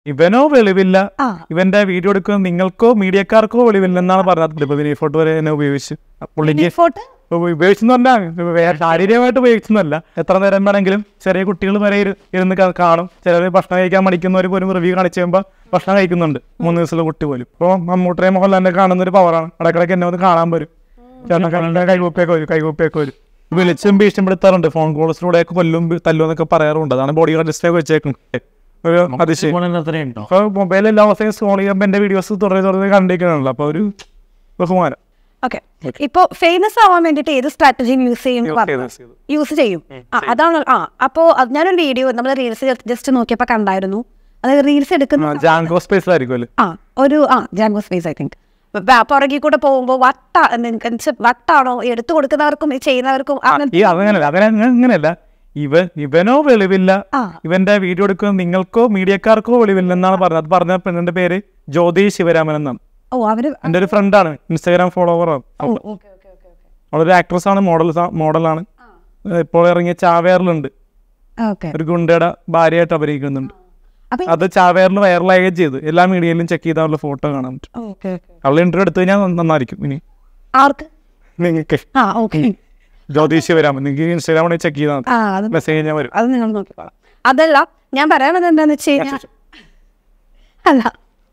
ഇവനോ വെളിവില്ല ആ ഇവന്റെ വീഡിയോ എടുക്കുന്ന നിങ്ങൾക്കോ മീഡിയക്കാർക്കോ വെളിവില്ലെന്നാണ് പറഞ്ഞത് ഇപ്പൊ ഈ ഫോട്ടോ വരെ എന്നെ ഉപയോഗിച്ച് പുള്ളിക്ക് ഫോട്ടോ ഉപയോഗിച്ചെന്ന് പറഞ്ഞാൽ വേറെ ശാരീരികമായിട്ട് ഉപയോഗിച്ചെന്നല്ല എത്ര നേരം വേണമെങ്കിലും ചെറിയ കുട്ടികൾ വരെ ഇരു- ഇരുന്ന് ക- കാണും ചിലർ ഭക്ഷണം കഴിക്കാൻ മടിക്കുന്നവർ പോലും റിവ്യൂ കാണിച്ച് കഴിയുമ്പോൾ ഭക്ഷണം കഴിക്കുന്നുണ്ട് മൂന്ന് ദിവസമുള്ള കുട്ടി പോലും ഇപ്പോൾ മമ്മൂട്ടിയെ മോഹൻലാലിനെ കാണുന്ന ഒരു പവറാണ് ഇടയ്ക്കിടയ്ക്ക് എന്നെ വന്ന് കാണാൻ വരും ചേട്ടൻ കൈകൂപ്പിയൊക്കെ വരും കൈകൂപ്പിയൊക്കെ വരും വിളിച്ചും ഭീഷണിപ്പെടുത്താറുണ്ട് ഫോൺ കോൾസിലൂടെയൊക്കെ കൊല്ലും തല്ലും എന്നൊക്കെ പറയാറുണ്ട് അതാണ് ബോഡി ഗാർഡ് ഡിസ്പ്ലേ വെച്ചേക്കുന്നത് ഒരു അതിശയം അത്രയുണ്ടോ അപ്പോൾ മൊബൈൽ എല്ലാ അവസ്ഥയും സ്ക്രോൾ ചെയ്യുമ്പോൾ എൻ്റെ വീഡിയോസ് തുടരെ തുടരെ കണ്ടിരിക്കണമല്ലോ അപ്പോൾ ഒരു ബഹുമാനം ഓക്കെ ഇപ്പൊ ഫേമസ് ആവാൻ വേണ്ടിട്ട് ഏത് സ്ട്രാറ്റജിയും യൂസ് ചെയ്യും Use ചെയ്ത് use ചെയ്ത്. യൂസ് ചെയ്യും ആ, അതാണ് ആ അപ്പോ അത് ഞാനൊരു വീഡിയോ നമ്മൾ റീൽസ് ജസ്റ്റ് നോക്കിയപ്പോ കണ്ടായിരുന്നു അതായത് റീൽസ് എടുക്കുന്ന ജാങ്കോ സ്പേസ് ആയിരിക്കും അല്ലേ ആ ഒരു ആ ജാങ്കോ സ്പേസ് ഐ തിങ്ക് പുറകിൽ കൂടെ പോകുമ്പോൾ വട്ട എന്ന് വട്ടാണോ എടുത്തു കൊടുക്കുന്നവർക്കും ഈ ചെയ്യുന്നവർക്കും അങ്ങനെ ഈ അതങ്ങനല്ല അങ്ങനെ അങ്ങനെയല്ല ഇവ ഇവനോ വെളിവില്ല ആ. ഇവന്റെ വീഡിയോ എടുക്കുന്ന നിങ്ങൾക്കോ മീഡിയക്കാർക്കോ വെളിവില്ല എന്നാണ് പറഞ്ഞത് അത് പറഞ്ഞ പെണ്ണിന്റെ പേര് ജ്യോതി ശിവരാമൻ എന്നാണ് ഓ അവര് എൻ്റെ ഒരു ഫ്രണ്ടാണ് ഇൻസ്റ്റാഗ്രാം ഫോളോവറാണ് ഓ, okay, okay, okay, okay. അവളൊരു ആക്ട്രസ് ആണ് മോഡൽ മോഡലാണ് ഇപ്പോൾ ഇറങ്ങിയ ചാവേറിലുണ്ട് Okay. ഒരു ഗുണ്ടയുടെ ഭാര്യയായിട്ട് അഭിനയിക്കുന്നുണ്ട് അപ്പൊ അത് ചാവേറിൽ വൈറലാകുകയും ചെയ്തു എല്ലാ മീഡിയയിലും ചെക്ക് ചെയ്ത അവളുടെ ഫോട്ടോ കാണാൻ പറ്റും okay, okay. അവളുടെ ഇന്റർവ്യൂ എടുത്തു കഴിഞ്ഞാൽ നന്നായിരിക്കും ഇനി ആർക്ക് നിങ്ങൾക്ക് ആ ഓക്കെ ജ്യോതി ശിവരാമൻ നിങ്ങൾക്ക് ഇൻസ്റ്റാഗ്രാമിൽ ചെക്ക് ചെയ്താൽ ആ അത് മെസ്സേജ് കഴിഞ്ഞാൽ വരും അത് നിങ്ങൾ നോക്കിക്കോളാം അതല്ല ഞാൻ പറയാൻ വന്നത് എന്താന്ന് വെച്ച് കഴിഞ്ഞാൽ അല്ല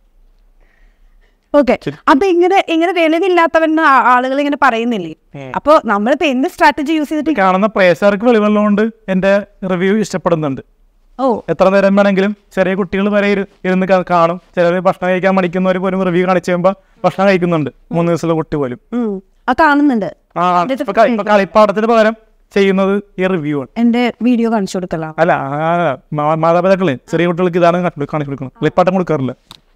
ഓക്കെ അപ്പൊ ഇങ്ങനെ ഇങ്ങനെ വെളിവില്ലാത്തവൻ ആളുകൾ ഇങ്ങനെ പറയുന്നില്ലേ അപ്പൊ നമ്മളിപ്പോ എന്ത് സ്ട്രാറ്റജി യൂസ് ചെയ്തിട്ട് കാണുന്ന പ്രേക്ഷകർക്ക് വെളിവുള്ളതുകൊണ്ട് എൻ്റെ റിവ്യൂ ഇഷ്ടപ്പെടുന്നുണ്ട് ഓ എത്ര നേരം വേണമെങ്കിലും ചെറിയ കുട്ടികൾ വരെ ഇരു- ഇരുന്ന് ക- കാണും ചിലർ ഭക്ഷണം കഴിക്കാൻ മടിക്കുന്നവർ പോലും റിവ്യൂ കാണിച്ച് കഴിയുമ്പോൾ ഭക്ഷണം കഴിക്കുന്നുണ്ട് മൂന്ന് ദിവസമുള്ള കുട്ടി പോലും ഉം. ആ കാണുന്നുണ്ട് ആ ഇപ്പൊ ക- ഇപ്പൊ കളിപ്പാടത്തിന് പകരം ചെയ്യുന്നത് ഈ റിവ്യൂ ആണ് എന്റെ വീഡിയോ കാണിച്ചു കൊടുക്കല അല്ല ആ, മാ- മാതാപിതാക്കളെ ചെറിയ കുട്ടികൾക്ക് ഇതാണ് കാണിച്ചു കാണിച്ചു കൊടുക്കണം കളിപ്പാട്ടം കൊടുക്കാറില്ല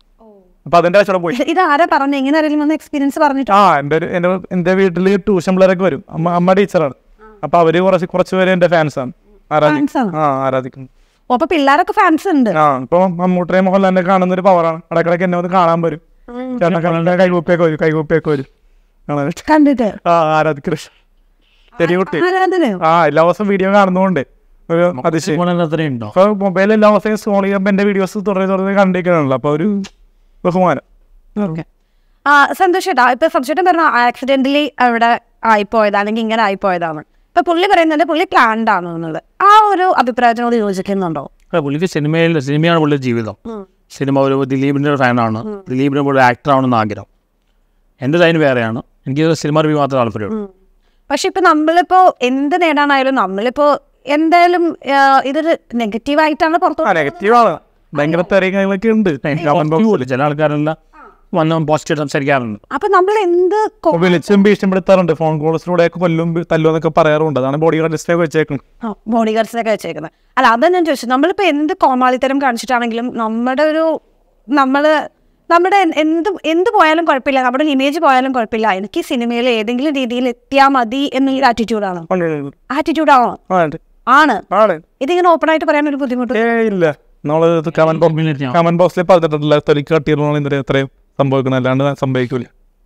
അപ്പൊ അതിന്റെ ആവശ്യം പോയി ഇത് ആരാ പറഞ്ഞു എങ്ങനെ ആരെങ്കിലും വന്ന് എക്സ്പീരിയൻസ് പറഞ്ഞിട്ട് ആ എൻ്റെ ഒരു എൻ്റെ എൻ്റെ വീട്ടിൽ ട്യൂഷൻ പിള്ളേരൊക്കെ വരും അമ്മ അമ്മ ടീച്ചറാണ് അപ്പൊ അവര് കുറച്ച് കുറച്ച് പേര് എൻ്റെ ഫാൻസാണ് ആരാധിക്കും Fans ആണോ? ആ ആരാധിക്കുന്നു ഓ, അപ്പൊ പിള്ളേരൊക്കെ ഫാൻസ് ഉണ്ട് ആ ഇപ്പൊ മമ്മൂട്ടിയെ മോഹൻലാലിനെ കാണുന്ന ഒരു പവറാണ് ഇടയ്ക്കിടയ്ക്ക് എന്നെ വന്ന് കാണാൻ വരും ചേട്ടൻ കൈകൂപ്പിയൊക്കെ വരും കൈകൂപ്പിയൊക്കെ വരും കാണാനായിട്ട് കണ്ടിട്ട് ആ ആരാധിക്കുന്ന ചെറിയ കുട്ടി ആരാധനയോ ആ എല്ലാ ദിവസവും വീഡിയോ കാണുന്നതുകൊണ്ട് ഒരു അതിശയം അത്രയുണ്ടോ ഇപ്പൊ മൊബൈൽ എല്ലാ ദിവസവും സ്ക്രോൾ ചെയ്യുമ്പോൾ എൻ്റെ വീഡിയോസ് തുടരെ തുടരെ കണ്ടിരിക്കണമല്ലോ അപ്പൊ ഒരു ബഹുമാനം ഓക്കെ ആ സന്തോഷേട്ടാ ഇപ്പൊ സന്തോഷേട്ടൻ പറഞ്ഞ ആക്സിഡന്റലി അവിടെ ആയിപ്പോയത് അല്ലെങ്കിൽ ഇങ്ങനെ ആയിപ്പോയതാണ് ഇപ്പൊ പുള്ളി പറയുന്നുണ്ട് പുള്ളി പ്ലാൻഡ് ആണ് എന്നുള്ളത് ആ ഒരു അഭിപ്രായത്തിനോട് യോജിക്കുന്നുണ്ടോ അല്ല, പുള്ളിക്ക് സിനിമയിൽ സിനിമയാണ് പുള്ളിയുടെ ജീവിതം സിനിമ ഒരു ദിലീപിൻ്റെ ഒരു ഫാനാണ് ദിലീപിനെ പോലെ ആക്ടർ ആവണമെന്ന് ആഗ്രഹം എൻ്റെ ലൈൻ വേറെയാണ് എനിക്ക് സിനിമ റിവ്യൂ മാത്രമേ താല്പര്യമുള്ളൂ പക്ഷെ ഇപ്പൊ നമ്മളിപ്പോ എന്ത് നേടാനായാലും നമ്മളിപ്പോ എന്തായാലും ആ, ഇതൊരു നെഗറ്റീവ് ആയിട്ടാണ് പുറത്തു ആ നെഗറ്റീവാണ് ഭയങ്കര തെറികളൊക്കെ ഉണ്ട് കമന്റ് ബോക്സിൽ ചില ആൾക്കാരെല്ലാം വന്ന് പോസിറ്റീവ് സംസാരിക്കാറുണ്ട് അപ്പൊ നമ്മൾ എന്ത് കൊ- വിളിച്ചും ഭീഷണിപ്പെടുത്താറുണ്ട് ഫോൺ കോൾസിലൂടെ കൊല്ലും തല്ലും എന്നൊക്കെ പറയാറുണ്ട് അതാണ് ബോഡി ഗാർഡ് ഡിസ്പ്ലേ വെച്ചേക്കുന്നത് ആ, ബോഡി ഗാർഡ്സിനൊക്കെ വെച്ചേക്കുന്നത് അല്ല അതാ ഞാൻ ചോദിച്ചത് നമ്മളിപ്പോ എന്ത് കോമാളിത്തരം കാണിച്ചിട്ടാണെങ്കിലും നമ്മുടെ ഒരു നമ്മള് നമ്മുടെ എൻ- എന്ത് എന്ത് പോയാലും കുഴപ്പമില്ല നമ്മുടെ ഇമേജ് പോയാലും കുഴപ്പമില്ല എനിക്ക് സിനിമയിൽ ഏതെങ്കിലും രീതിയിൽ എത്തിയാൽ മതി എന്നൊരു ആറ്റിറ്റ്യൂഡാണ് ആറ്റിറ്റ്യൂഡ് ആണോ ആണ് ആണ് ഇതിങ്ങനെ ഓപ്പൺ ആയിട്ട് പറയാൻ ഒരു ബുദ്ധിമുട്ട് ഏ ഇല്ല നമ്മള് കമന്റ് Community ആണ്. കമന്റ് ബോക്സിൽ പറഞ്ഞിട്ടില്ല തൊലിക്ക് കട്ടിയിരുന്നാണ് ഇന്നലെ എത്രയും സംഭവിക്കുന്നത് അല്ലാണ്ട് സംഭവിക്കൂല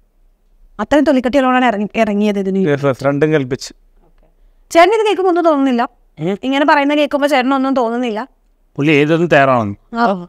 അത്രയും തൊലിക്കട്ടികളോടാണ് ഇറങ്ങി ഇറങ്ങിയത് ഇതിന് Yes, രണ്ടും കൽപ്പിച്ച് ചേട്ടൻ ഇത് കേൾക്കുമ്പോൾ ഒന്നും തോന്നുന്നില്ല ഇങ്ങനെ പറയുന്ന കേൾക്കുമ്പോൾ ചേട്ടനൊന്നും തോന്നുന്നില്ല പുള്ളി ഏതൊന്നും തയ്യാറാണെന്ന്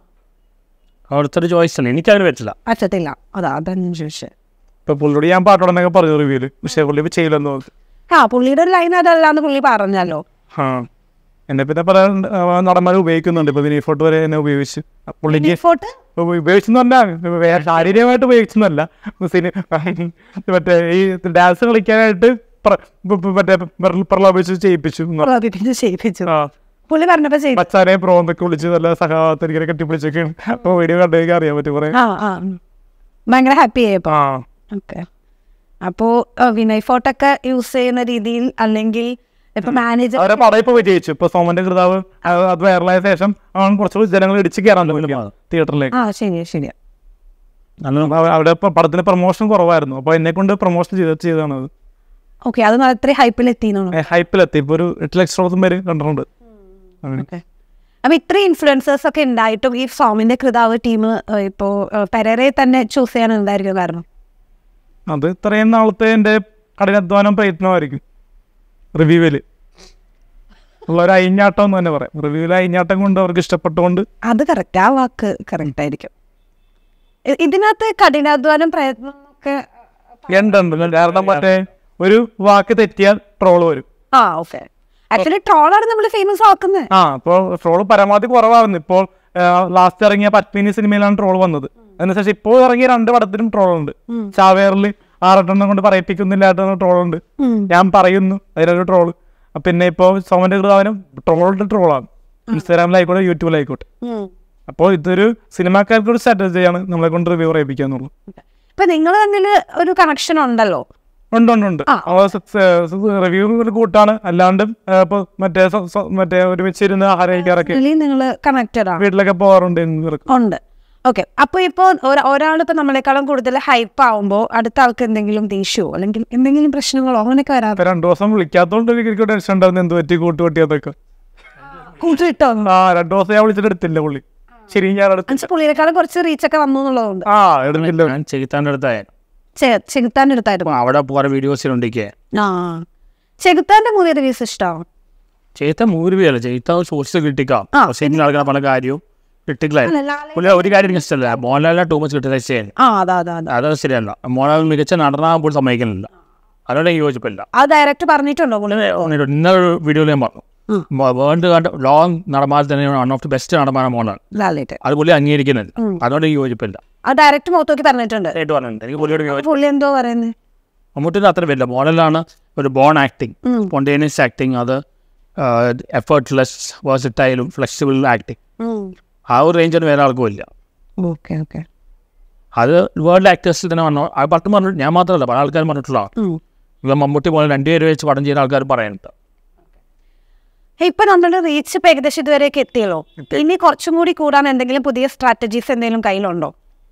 അവിടുത്തെ ഒരു ചോയ്സ് ആണ് എനിക്കതിന് പറ്റില്ല പറ്റത്തില്ല അതാ അതാ ഞാൻ ചോദിച്ചത് ഇപ്പൊ പുള്ളിയോട് ഞാൻ പാട്ടോടനൊക്കെ പറഞ്ഞു റിവ്യൂല് പക്ഷെ പുള്ളി ഇപ്പൊ ചെയ്യില്ലെന്ന് തോന്നി ആ പുള്ളിയുടെ ഒരു ലൈൻ അതല്ലാന്ന് പുള്ളി പറഞ്ഞല്ലോ ആ എന്നെ പിന്നെ പറയാൻ നടന്മാർ ഉപയോഗിക്കുന്നുണ്ട് ഇപ്പൊ വിനീ ഫോട്ടോ വരെ എന്നെ ഉപയോഗിച്ച് പുള്ളിക്ക് ഫോട്ടോ ഉപയോഗിച്ചെന്ന് പറഞ്ഞാൽ വേറെ ശാരീരികമായിട്ട് ഉപയോഗിച്ചെന്നല്ല സിനി മറ്റേ ഈ ഡാൻസ് കളിക്കാനായിട്ട് പ്ര- പ- പ- മറ്റേ പ്ര- പ്രലോഭിച്ച് ചെയ്യിപ്പിച്ചു എന്ന് പറഞ്ഞു. പ്രവർത്തിപ്പിച്ച് ചെയ്യിപ്പിച്ചു ആ പുള്ളി പറഞ്ഞപ്പോ ചെയ്തു മച്ചാനെ പ്രോ എന്നൊക്കെ വിളിച്ച് നല്ല സഹാബത്തിരിക്കനെ കെട്ടിപ്പിടിച്ചൊക്കെയാണ് അപ്പൊ വീഡിയോ കണ്ടെങ്കിൽ അറിയാൻ പറ്റും കുറെ ആ ആ ഭയങ്കര ഹാപ്പി ആയപ്പോ ആ ഓക്കെ അപ്പോ ആ, വിനയ് ഫോട്ടോ ഒക്കെ യൂസ് ചെയ്യുന്ന രീതിയിൽ അല്ലെങ്കിൽ ഇപ്പൊ മാനേജർ അവരെ പടം ഇപ്പൊ വിജയിച്ചു ഇപ്പൊ സോമന്റെ കൃതാവ് അത് അത് വൈറലായ ശേഷം അവൻ കുറച്ചുകൂടി ജനങ്ങൾ ഇടിച്ച് കയറാൻ തുടങ്ങി തിയേറ്ററിലേക്ക് ആ ശരിയാ ശരിയാ നല്ല അപ്പൊ അവിടെ ഇപ്പൊ പടത്തിന് പ്രൊമോഷൻ കുറവായിരുന്നു അപ്പൊ എന്നെ കൊണ്ട് പ്രൊമോഷൻ ചെയ്ത് ചെയ്താണ് അത് ഓക്കെ അത് അത്രയും ഹൈപ്പിൽ എത്തിയെന്നാണ് ഹൈപ്പിലെത്തി ഇപ്പൊ ഒരു എട്ട് ലക്ഷത്തോളം പേര് കണ്ടിട്ടുണ്ട് അങ്ങനെ. ഓക്കെ അപ്പൊ ഇത്രയും ഇൻഫ്ലുവൻസേഴ്സ് ഒക്കെ ഉണ്ടായിട്ടും ഈ സോമിന്റെ കൃതാവ് ടീം ഇപ്പോ പെരരെ തന്നെ ചൂസ് ചെയ്യാൻ എന്തായിരിക്കും കാരണം അത് ഇത്രയും നാളത്തെ എന്റെ കഠിനാധ്വാനം പ്രയത്നമായിരിക്കും റിവ്യൂവില് ഉള്ള ഒരു അയിഞ്ഞാട്ടം എന്ന് തന്നെ പറയാം റിവ്യൂവിൽ അയിഞ്ഞാട്ടം കൊണ്ട് അവർക്ക് ഇഷ്ടപ്പെട്ടുകൊണ്ട് അത് കറക്റ്റ് ആ വാക്ക് കറക്റ്റ് ആയിരിക്കും ഇ- ഇതിനകത്ത് കഠിനാധ്വാനം പ്രയത്നം ഒക്കെ ഉണ്ട് ഉണ്ട് കാരണം മറ്റേ ഒരു വാക്ക് തെറ്റിയാൽ ട്രോള് വരും ആ ഓക്കെ ആക്ച്വലി ട്രോളാണ് നമ്മൾ ഫേമസ് ആക്കുന്നത് ആ അപ്പോൾ ട്രോള് പരമാവധി കുറവാകുന്നു ഇപ്പോൾ ലാസ്റ്റ് ഇറങ്ങിയ പത്മിനി സിനിമയിലാണ് ട്രോൾ വന്നത് അതിനുശേഷം ഇപ്പോൾ ഇറങ്ങിയ രണ്ട് പടത്തിലും ട്രോൾ ഉണ്ട് ചാവേറിൽ ആറെട്ടെണ്ണം കൊണ്ട് പറയിപ്പിക്കുന്നില്ലാത്ത ട്രോൾ ഉണ്ട് ഞാൻ പറയുന്നു അതിലൊരു ട്രോള് പിന്നെ ഇപ്പോൾ സോമന്റെ കൃതാവിനും ട്രോളുടെ ട്രോളാണ് ഇൻസ്റ്റാഗ്രാമിലായിക്കോട്ടെ യൂട്യൂബിലായിക്കോട്ടെ അപ്പോൾ ഇതൊരു സിനിമാക്കാർക്ക് ഒരു സ്ട്രാറ്റജിയാണ് നമ്മളെ കൊണ്ട് റിവ്യൂ പറയിപ്പിക്കുക എന്നുള്ളത് ഇപ്പൊ നിങ്ങൾ തമ്മിൽ ഒരു കണക്ഷൻ ഉണ്ടല്ലോ ഉണ്ട് ഉണ്ട് ഉണ്ട് റിവ്യൂ കൂട്ടാണ് അല്ലാണ്ട് ഇപ്പൊ മറ്റേ സ- സ- മറ്റേ ഒരുമിച്ചിരുന്ന് ആഹാരം കഴിക്കാറൊക്കെ നിങ്ങൾ കണക്റ്റഡ് ആണ് വീട്ടിലൊക്കെ പോകാറുണ്ട് ഇവർക്ക് ഉണ്ട് ഓക്കെ അപ്പൊ ഇപ്പൊ ഒരാൾ ഇപ്പൊ നമ്മളെക്കാളും കൂടുതൽ ഹൈപ്പ് ആവുമ്പോ അടുത്ത ആൾക്ക് എന്തെങ്കിലും ദേഷ്യമോ അല്ലെങ്കിൽ എന്തെങ്കിലും പ്രശ്നങ്ങളോ അങ്ങനെയൊക്കെ വരാതെ ഇപ്പൊ രണ്ടു ദിവസം വിളിക്കാത്തോണ്ട് എനിക്ക് ടെൻഷൻ ഉണ്ടായിരുന്നു എന്ത് പറ്റി കൂട്ട് പറ്റിയതൊക്കെ കൂട്ടിട്ടോ ആ രണ്ടു ദിവസം ഞാൻ വിളിച്ചിട്ട് എടുത്തില്ല പുള്ളി ശരി ഞാൻ എടുത്തു എന്നുവെച്ചാൽ പുള്ളിയെക്കാളും കുറച്ച് റീച്ച് ഒക്കെ വന്നു എന്നുള്ളതുകൊണ്ട് ആ എടുത്തില്ല ഞാൻ ചെകുത്താൻ്റെ അടുത്തായിരുന്നു ചെകുത്താന്റെ അടുത്തായിരുന്നു അപ്പോൾ അവിടെ കുറെ വീഡിയോസിലുണ്ടിരിക്കുക ആ ചെകുത്താന്റെ മൂവി റിവ്യൂസ് ഇഷ്ടമാവും ചെയ്ത്ത മൂരുവിയല്ല ചെയ്ത്ത സോഴ്സ് ക്രിട്ടിക്കാം ആ. പക്ഷേ ഇങ്ങനെ ആൾക്കാർ പല കാര്യവും ക്രിട്ടിക്കലായിരുന്നു അല്ല, ലാലേട്ടൻ- പുള്ളി ഒരു കാര്യം എനിക്ക് ഇഷ്ടമല്ല മോഹൻലാലിനെ ടൂ മച്ച് ക്രിട്ടിസൈസ് ചെയ്യാൻ ആ അതാ അതാ അതാ അത് ശരിയല്ല മോഹൻലാൽ മികച്ച നടനാകുമ്പോൾ സമ്മതിക്കുന്നില്ല അതോടെ എനിക്ക് യോജിപ്പില്ല ആ ഡയറക്റ്റ് പറഞ്ഞിട്ടുണ്ടോ പുള്ളി ഇന്നൊരു വീഡിയോയിൽ ഞാൻ പറഞ്ഞു വേൾഡ് കണ്ട ലോങ് നടന്മാർ തന്നെ വൺ ഓഫ് ദി ബെസ്റ്റ് നടന്മാരാണ് മോഹൻലാൽ ലാലേട്ട് അത് പുള്ളി അംഗീകരിക്കുന്നില്ല അതുകൊണ്ട് എനിക്ക് യോജിപ്പില്ല ആ ഡയറക്റ്റ് മുഖത്ത് നോക്കി പറഞ്ഞിട്ടുണ്ട് ആയിട്ട് പറഞ്ഞിട്ടുണ്ട് എനിക്ക് പുള്ളിയോട് യോജിപ്പ് പുള്ളി എന്തോ പറയുന്നത് മമ്മൂട്ടിൻ്റെ അത്ര വരില്ല മോഡലാണ് ഒരു ബോൺ ആക്ടിങ് സ്പോണ്ടേനിയസ് ആക്ടിങ് അത് എഫേർട്ട്ലെസ് വേഴ്സിറ്റൈലും ഫ്ലെക്സിബിൾ ആക്ടിങ് ആ ഒരു റേഞ്ചിന് വേറെ ആൾക്കും ഇല്ല ഓക്കെ ഓക്കെ അത് വേൾഡ് ആക്ടേഴ്സിൽ തന്നെ വന്നു അത് പട്ടും പറഞ്ഞു ഞാൻ മാത്രമല്ല പല ആൾക്കാരും പറഞ്ഞിട്ടുള്ളതാണ് ഇവ മമ്മൂട്ടി പോലെ രണ്ടുപേര് വെച്ച് പടം ചെയ്യുന്ന ആൾക്കാർ പറയുന്നുണ്ട് ഇപ്പൊ നമ്മുടെ റീച്ച് ഇപ്പൊ ഏകദേശം ഇതുവരെയൊക്കെ എത്തിയല്ലോ ഇനി കുറച്ചും കൂടി കൂടാൻ എന്തെങ്കിലും പുതിയ സ്ട്രാറ്റജീസ് എന്തെങ്കിലും കയ്യിലുണ്ടോ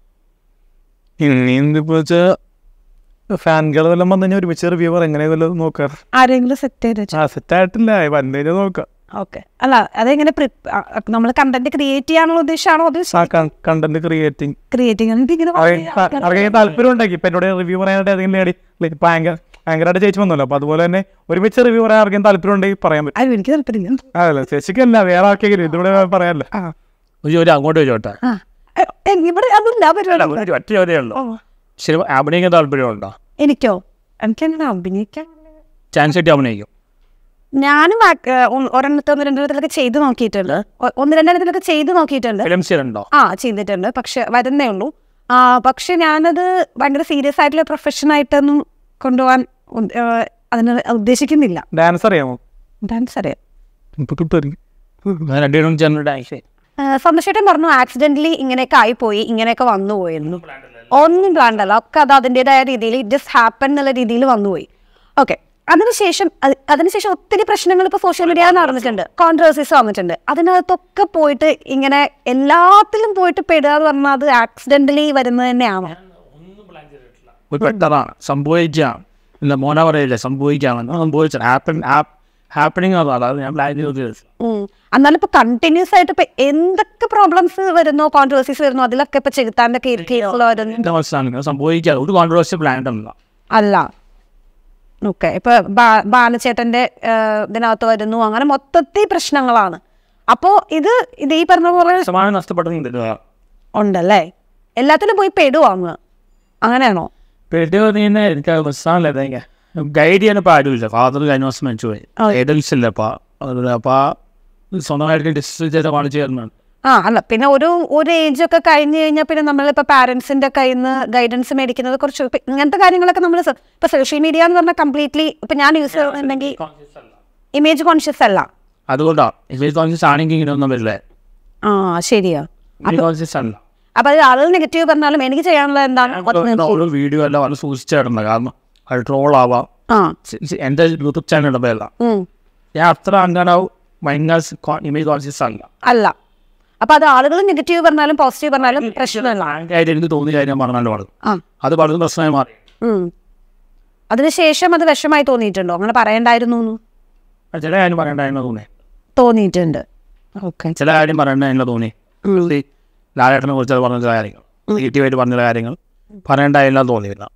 ഇനി എന്തിപ്പോ വെച്ചാൽ ഫാൻകൾ വല്ലതും വന്നു കഴിഞ്ഞാൽ ഒരുമിച്ച് റിവ്യൂ പറ എങ്ങനെ വല്ലതും നോക്കാം ആരെങ്കിലും സെറ്റ് ചെയ്ത് വെച്ചോ ആ സെറ്റ് ആയിട്ടില്ല വന്നു കഴിഞ്ഞാൽ നോക്കാം ഓക്കെ അല്ല അതെങ്ങനെ നമ്മൾ കണ്ടന്റ് ക്രിയേറ്റ് ചെയ്യാനുള്ള ഉദ്ദേശമാണോ അത് ആ കണ്ടന്റ് ക്രിയേറ്റിംഗ് ക്രിയേറ്റിംഗ് ഇതിങ്ങനെ അവർക്ക് താല്പര്യം ഉണ്ടാക്കി ഇപ്പൊ എന്നോട് റിവ്യൂ പറയാനായിട്ട് ഏതെങ്കിലും ലേഡി ഇപ്പൊ ആങ്കർ ആങ്കറായിട്ട് ചേച്ചി വന്നല്ലോ അപ്പൊ അതുപോലെ തന്നെ ഒരുമിച്ച് റിവ്യൂ പറയാൻ ആർക്കും താല്പര്യം ഉണ്ടെങ്കിൽ പറയാൻ പറ്റും അയ്യോ എനിക്ക് താല്പര്യമില്ല അതല്ല ചേച്ചിക്കല്ല വേറെ ആർക്കെങ്കിലും ഇതിവിടെ പറയാനല്ല ആ ഒരു ഒരു അങ്ങോട്ട് ചോട്ടെ ആ എ, എ, ഇവിടെ അതില്ല പരിപാടി ഒരു ഒറ്റ ചോദ്യമേ ഉള്ളൂ സിനിമ അഭിനയിക്കാൻ താല്പര്യമുണ്ടോ എനിക്കോ എനിക്കങ്ങനെ അഭിനയിക്കാൻ ചാൻസ് കിട്ടി അഭിനയിക്കും ഞാനും ആക്- ഏ, ഒന്ന് ഒരെണ്ണത്തെ ഒന്ന് രണ്ടെണ്ണത്തിലൊക്കെ ചെയ്ത് നോക്കിയിട്ടുണ്ട് ഒ- ഒന്ന് രണ്ടെണ്ണത്തിലൊക്കെ ചെയ്ത് നോക്കിയിട്ടുണ്ട് ഫിലിംസ് ചെയ്യലുണ്ടോ ആ ചെയ്തിട്ടുണ്ട് പക്ഷെ വരുന്നേ ഉള്ളൂ ആ പക്ഷെ ഞാനത് ഭയങ്കര സീരിയസ് ആയിട്ടുള്ള പ്രൊഫഷൻ ആയിട്ടൊന്നും കൊണ്ടുപോകാൻ ഉദ്- ഏ, അതിന് ഉദ്ദേശിക്കുന്നില്ല ഡാൻസ് അറിയാമോ ഡാൻസ് അറിയാം ഇപ്പൊ കിട്ടുമായിരിക്കും ഞാൻ രണ്ടുപേരും ചേർന്ന് ഡാൻസ് സന്തോഷേട്ടൻ പറഞ്ഞു ആക്സിഡന്റലി ഇങ്ങനെയൊക്കെ ആയിപ്പോയി ഇങ്ങനെയൊക്കെ വന്നു പോയിരുന്നു ഒന്നും പ്ലാൻഡല്ല ഒക്കെ അത് അതിൻ്റെതായ രീതിയിൽ ജസ്റ്റ് ഹാപ്പൻ എന്നുള്ള രീതിയിൽ വന്നുപോയി ഓക്കെ അതിനുശേഷം അത് അതിനുശേഷം ഒത്തിരി പ്രശ്നങ്ങൾ ഇപ്പോൾ സോഷ്യൽ മീഡിയ നടന്നിട്ടുണ്ട് കോൺട്രവേഴ്സീസ് വന്നിട്ടുണ്ട് അതിനകത്തൊക്കെ പോയിട്ട് ഇങ്ങനെ എല്ലാത്തിലും പോയിട്ട് പെടുക എന്ന് പറഞ്ഞാൽ അത് ആക്സിഡന്റലി വരുന്നത് തന്നെയാണോ ഒരു പെട്ടതാണ് സംഭവിക്കാം ഇല്ല മോന പറയില്ല സംഭവിക്കാമെന്ന് സംഭവിച്ചത് ഹാപ്പൻ ഹാപ്പനിങ് അതാണ് അത് ഞാൻ പ്ലാൻ ചെയ്ത് ഉം. എന്നാലും ഇപ്പൊ കണ്ടിന്യൂസ് ആയിട്ട് ഇപ്പൊ എന്തൊക്കെ പ്രോബ്ലംസ് വരുന്നോ കോൺട്രവേഴ്സീസ് വരുന്നോ അതിലൊക്കെ ഇപ്പൊ ചെകുത്താന്റെ കേസുകൾ വരുന്നു അവസ്ഥയാണ് സംഭവിക്കാതെ ഒരു കോൺട്രവേഴ്സി പ്ലാൻ അല്ല അല്ല ഓക്കെ ഇപ്പൊ ബാ- ബാലചേട്ടന്റെ ഏഹ്, ഇതിനകത്ത് വരുന്നു അങ്ങനെ മൊത്തത്തിൽ പ്രശ്നങ്ങളാണ് അപ്പോ ഇത് ഇത് ഈ പറഞ്ഞ പോലെ സമാനം നഷ്ടപ്പെടുന്നുണ്ട് ഉണ്ടല്ലേ എല്ലാത്തിലും പോയി പെടുവാങ്ങ് അങ്ങനെയാണോ പെട്ടി പറഞ്ഞാൽ എനിക്ക് പ്രശ്നമല്ല എനിക്ക് ഗൈഡ് ചെയ്യാൻ ഇപ്പോൾ ആരുമില്ല ഫാദർ കഴിഞ്ഞ ദിവസം മരിച്ചു പോയി ആ. ഗൈഡൻസ് ഇല്ല അപ്പോൾ അതുപോലെ അപ്പോൾ സ്വന്തമായിട്ട് ഡിസിഷൻ ചെയ്ത പണി ചേർന്നുണ്ട് ആ അല്ല പിന്നെ ഒരു ഒരു ഏജ് ഒക്കെ കഴിഞ്ഞ് കഴിഞ്ഞാൽ പിന്നെ നമ്മളിപ്പോ പാരന്റ്സിന്റെ കയ്യിൽ നിന്ന് ഗൈഡൻസ് മേടിക്കുന്നത് കുറച്ച് ഇപ്പൊ ഇങ്ങനത്തെ കാര്യങ്ങളൊക്കെ നമ്മൾ ഇപ്പൊ സോഷ്യൽ മീഡിയ എന്ന് പറഞ്ഞാൽ കംപ്ലീറ്റ്ലി ഇപ്പൊ ഞാൻ യൂസ് ചെയ്യുന്നുണ്ടെങ്കിൽ ഇമേജ് കോൺഷ്യസ് അല്ല അതുകൊണ്ടാണ് ഇമേജ് കോൺഷ്യസ് ആണെങ്കിൽ ഇങ്ങനെ ഒന്നും വരില്ലേ ആ ശരിയാ ഇമേജ് കോൺഷ്യസ് അല്ല അപ്പൊ അത് ആളുകൾ നെഗറ്റീവ് പറഞ്ഞാലും എനിക്ക് ചെയ്യാനുള്ളത് എന്താണ് ഒരു വീഡിയോ അല്ല വളരെ സൂക്ഷിച്ചിടണം കാരണം അത് ട്രോൾ ആവാം ആ സി- സി- എൻ്റെ യൂട്യൂബ് ചാനൽ ഇടപെടല ഉം. ഞാൻ അത്ര അങ്ങനെ ഭയങ്കര ഇമേജ് കോൺഷ്യസ് അല്ല അല്ല അപ്പൊ അത് ആളുകൾ നെഗറ്റീവ് പറഞ്ഞാലും പോസിറ്റീവ് പറഞ്ഞാലും പ്രശ്നമല്ല ആയിട്ട് എനിക്ക് തോന്നിയ കാര്യം പറഞ്ഞാലും പാടും ആ അത് വളരെ പ്രശ്നമായി മാറി ഉം. അതിനുശേഷം അത് വിഷമായി തോന്നിയിട്ടുണ്ടോ അങ്ങനെ പറയണ്ടായിരുന്നു എന്ന്? ചില കാര്യം പറയണ്ടായിരുന്നു തോന്നി തോന്നിയിട്ടുണ്ട് ഓക്കെ ചില കാര്യം പറയണ്ടായിരുന്നു തോന്നി ഈ ലാലേട്ടനെ കുറിച്ച് അത് പറഞ്ഞ ചില കാര്യങ്ങൾ നെഗറ്റീവായിട്ട് പറഞ്ഞ ചില കാര്യങ്ങൾ പറയണ്ടായില്ല തോന്നിയില്ല